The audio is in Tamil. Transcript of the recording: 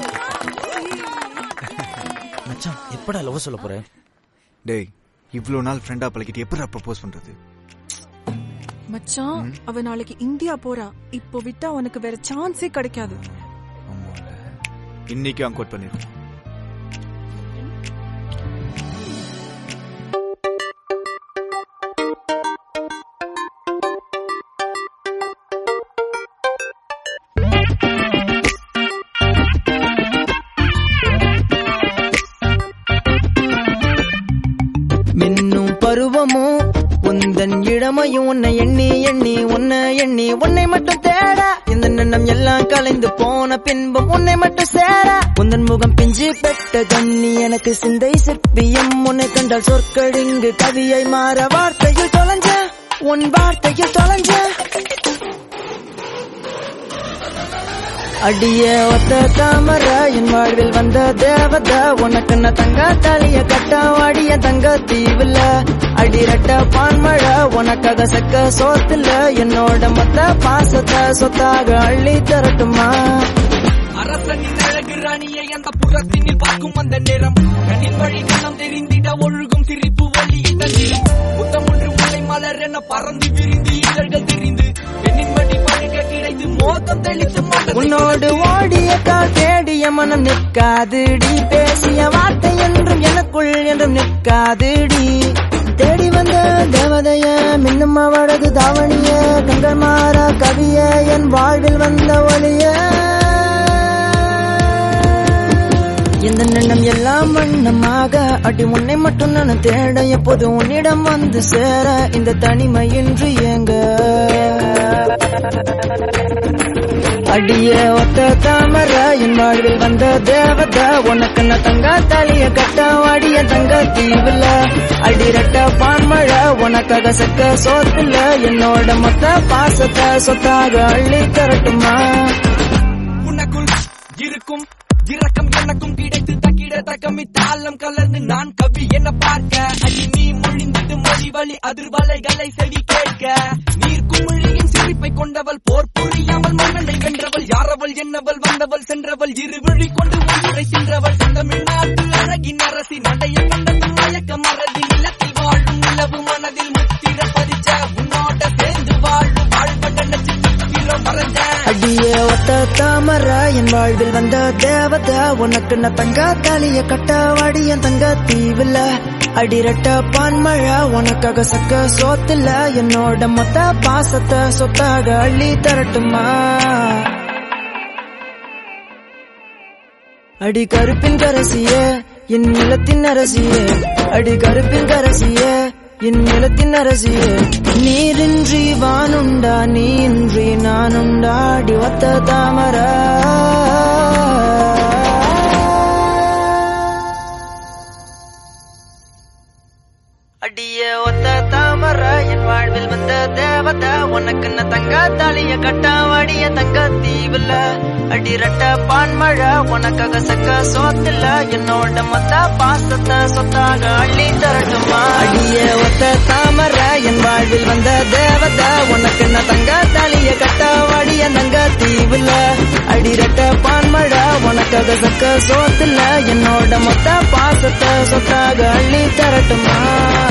மச்சான் எப்படா லவ் சொல்ல போற டேய் இவ்வளவு நாள் ஃப்ரெண்டா பழகிட்டு எப்படி ப்ரப்போஸ் பண்றது மச்சான் அவ நாளைக்கு இந்தியா போறா இப்போ விட்டா உனக்கு வேற சான்ஸே கிடைக்காது ஆமால இன்னைக்கு அங்கோட் பண்ணிருக்கோம் மின்னும் பருவமும் உந்தன் இளமையும் உன்னை எண்ணி எண்ணி உன்னை எண்ணி உன்னை மட்டும் தேட இந்த எண்ணம் எல்லாம் கலைந்து போன பின்பும் உன்னை மட்டும் சேர உந்தன் முகம் பிஞ்சு பெட்ட கண்ணி எனக்கு சிந்தை சிற்பியம் உன்னை கண்டால் சொற்கடிங்கு கவியை மாற வார்த்தையில் தொலைஞ்ச உன் வார்த்தையில் தொலைஞ்ச அடிய ஒத்த தாமர என் வாழ்வில் வந்த தேவத உனக்கு நான் தங்க தாலிய கட்ட வாடிய தங்க தீவுல அடிரட்ட பான்மழை உனக்காக சக்க சோத்துல என்னோட மொத்த பாசத்தை சொத்தாக அள்ளி தரட்டுமா அரசனின் அழகு ராணியை அந்த புறத்தினில் பார்க்கும் அந்த நேரம் கண்ணின் வழி கண்ணம் தெரிந்திட ஒழுகும் சிரிப்பு வழியில் தண்ணி புத்தம் ஒன்று முல்லை மலர் என பறந்து விரிந்து இதழ்கள் தெரிந்து பெண்ணின் வழி பழுக கிடைத்து மோகம் தெளித்து மோகம் உன்னோடு ஓடிய கால் தேடிய மனம் நிற்காதுடி பேசிய வார்த்தை என்றும் எனக்குள் என்றும் நிற்காதுடி தேடி வந்த தேவதைய மின்னும் அவளது தாவணிய கண்கள் மாற கவிய என் வாழ்வில் வந்த ஒளிய இந்த எண்ணம் எல்லாம் வண்ணமாக அடி உன்னை மட்டும் நான் தேட எப்போது உன்னிடம் வந்து சேர இந்த தனிமையின்றி ஏங்க அடிய ஒத்த தாமர என் வாழ்வில் வந்த தேவத உனக்கு நான் தங்க தாலிய கட்ட வாடிய தங்க தீவுல அடிரட்ட பான்மழை உனக்காக சக்க சோத்துல என்னோட மொத்த பாசத்தை சொத்தாக அள்ளி தரட்டுமா உனக்குள் இருக்கும் இரக்கம் எனக்கும் கிடைத்து தக்கிட தக்கமி தாளம் கலர்ந்து நான் கவி என்ன பார்க்க அடி நீ மொழிந்திட்டு மொழி வழி அதிர்வலைகளை செவி கேட்க நீர் குமிழியின் சிரிப்பை கொண்டவள் போர் புரியாமல் மன்னனை வென்றவள் யாரவள் என்னவள் வந்தவள் சென்றவள் இரு விழி கொண்டு ஒன்றை சென்றவள் தமிழ்நாட்டு அழகின் அரசி நடைய கண்டது மயக்க மறதி நிலத்தில் வாழும் நிலவு மனதில் முத்திர பதிச்ச உன்னோட சேர்ந்து வாழும் வாழ்வட நட்சத்திரம் மறந்த அடிய ஒத்த தாமர என் வாழ்வில் வந்த தேவத உனக்கு நான் தங்க தாலிய கட்ட வாடிய தங்க தீவுல அடிரட்ட பான்மழை உனக்காக சக்க சோத்துல என்னோட மொத்த பாசத்தை சொத்தாக அள்ளி தரட்டுமா அடி கருப்பின் கரசிய என் நிலத்தின் அரசிய அடி கருப்பின் கரசிய என் நிலத்தின் அரசிய நீரின்றி வானுண்டா நீன்றி நானுண்டா அடி ஒத்த தாமர அடிய ஒத்த தாமர என் வாழ்வில் வந்த தேவத உனக்கு நான் தங்க தாலிய கட்ட வாடிய தங்க தீவுல அடிரட்ட பான்மழை உனக்காக சக்க சோத்துல என்னோட மொத்த பாசத்தை சொத்தாக அள்ளி தரட்டுமா அடிய ஒத்த தாமர என் வாழ்வில் வந்த தேவத உனக்கு நான் தங்க தாலிய கட்ட வாடிய தங்க தீவுல அடிரட்ட பான்மழை உனக்காக சக்க சோத்துல என்னோட மொத்த பாசத்தை சொத்தாக அள்ளி தரட்டுமா